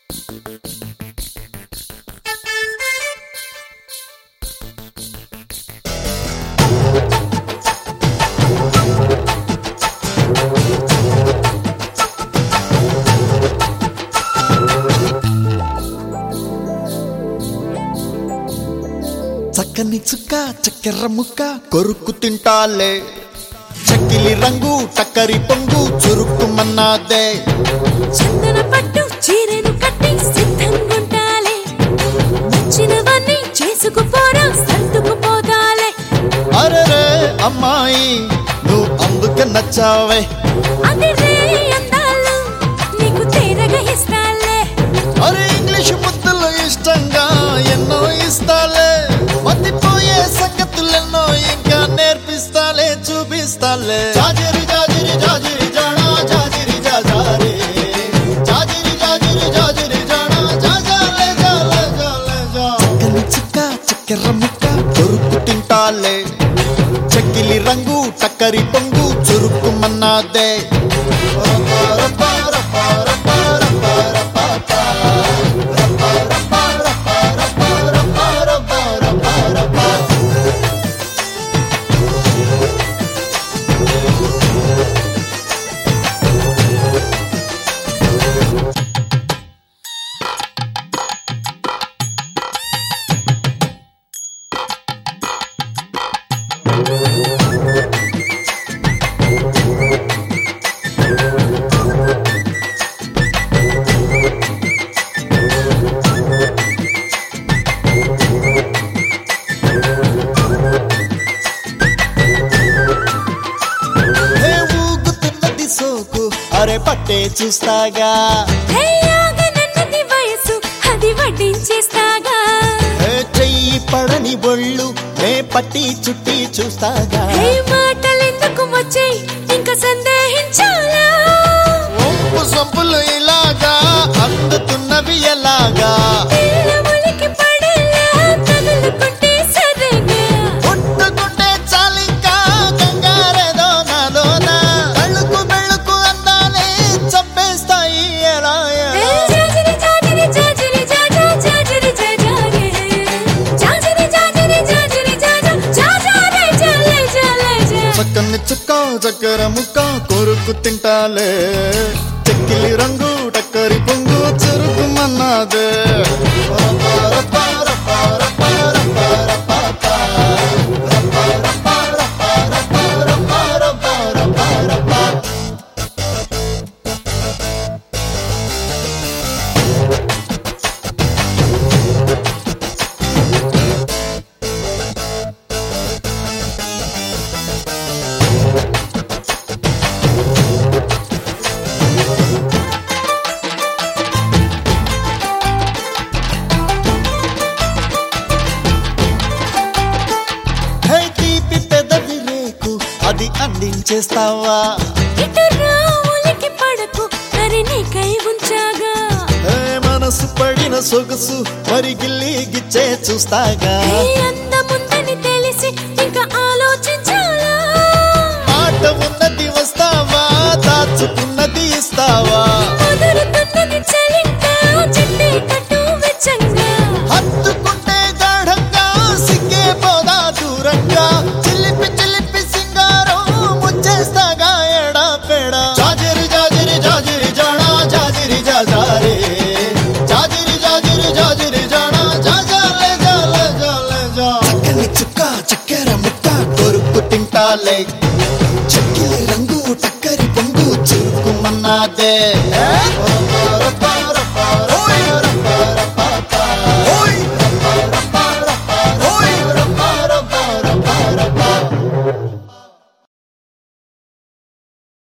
చక్కని చుక్క చక్కెర ముక్క కొరుకు తింటాలే చక్కిలి రంగు టక్కరి పొంగు చురుకుమన్నాదే చందన పట్టు చీరెను కట్టి సిద్ధంగుంటాలే నచ్చినవన్నీ చేసుకుపోరా సర్దుకుపోతాలే అరెరే అమ్మాయి నువ్వు అందుకే నచ్చావే అది రే అందాలు నీకు తేరగా ఇస్తాలే అరే ఇంగ్లీష్ ముద్దులు ఇష్టంగా ఎన్నో ఇస్తాలే మతిపోయే సంగతులెన్నో ఇంకా నేర్పిస్తాలే చూపిస్తాలే జాజిరి జాజిరి జాజిరి జానా జాజిరి జాజారే జాజిరి జాజిరి జాజిరి జానా జాజాలే జాలే జాలే జా చక్కని చుక్క చక్కెర ముక్క కొరుకు తింటాలే చెక్కిలి రంగు టక్కరి పొంగు చురుకుమన్నాదే హే ఊగుతున్నది సోకు అరే పట్టే చూస్తాగా హే ఆగనన్నది వయసు అది వడ్డించేస్తాగా హే చెయ్యి పడని ఒళ్ళు నే పట్టి చుట్టి చూస్తాగా హే మాటలెందుకు వచ్చాయి ఇంకా సందేహించాలా ఒంపు సొంపులు ఇలాగా అందుతున్నవి ఎలాగా పిల్ల ఉలికి పడేలా తగులుకుంటే సరేగా పుట్టుకుంటే చాలింకా కంగారేదో నాలోనా కళ్ళుకు బెళ్ళుకు అందాలే చంపేస్తాయి ఎలా హే ఎలా జాజిరి జాజిరి జాజిరి జాజా జాజిరి జాజారే జాజిరి జాజిరి జాజిరి జాజా జాజారే జాలే జాలే జా చక్కని చుక్క చక్కెర ముక్క కొరుకు తింటాలే చెక్కిలి రంగు టక్కరి పొంగు చురుకు మన్నాదే హే తీపి పెదవి రేకు అది అందించేస్తావా ఇటు రా ఉలికి పడకు మరి నీకై ఉంచాగా హే మనసు పడిన సొగసు మరి గిల్లి గిచ్చే చూస్తాగా హే అందముందని తెలిసి ఇంకా ఆలోచించాలా మాట ఉన్నది వస్తావా దాచుకున్నది ఇస్తావా ముదురుతున్నది చలింకా చిట్టి కట్టు వెచ్చంగా హత్తుకుంటే గాఢంగా సిగ్గే పోదా దూరంగా చిలిపి చిలిపి సింగారం ముంచేస్తాగా ఎడా పేడా జాజిరి జాజిరి జాజిరి జానా జాజిరి జాజారే జాజిరి జాజిరి జాజిరి జానా జాజాలే జాలే జాలే జా చక్కని చుక్క చక్కెర ముక్క కొరుకు తింటాలే చెక్కిలి రంగు టక్కరి పొంగు చురుకుమన్నాదే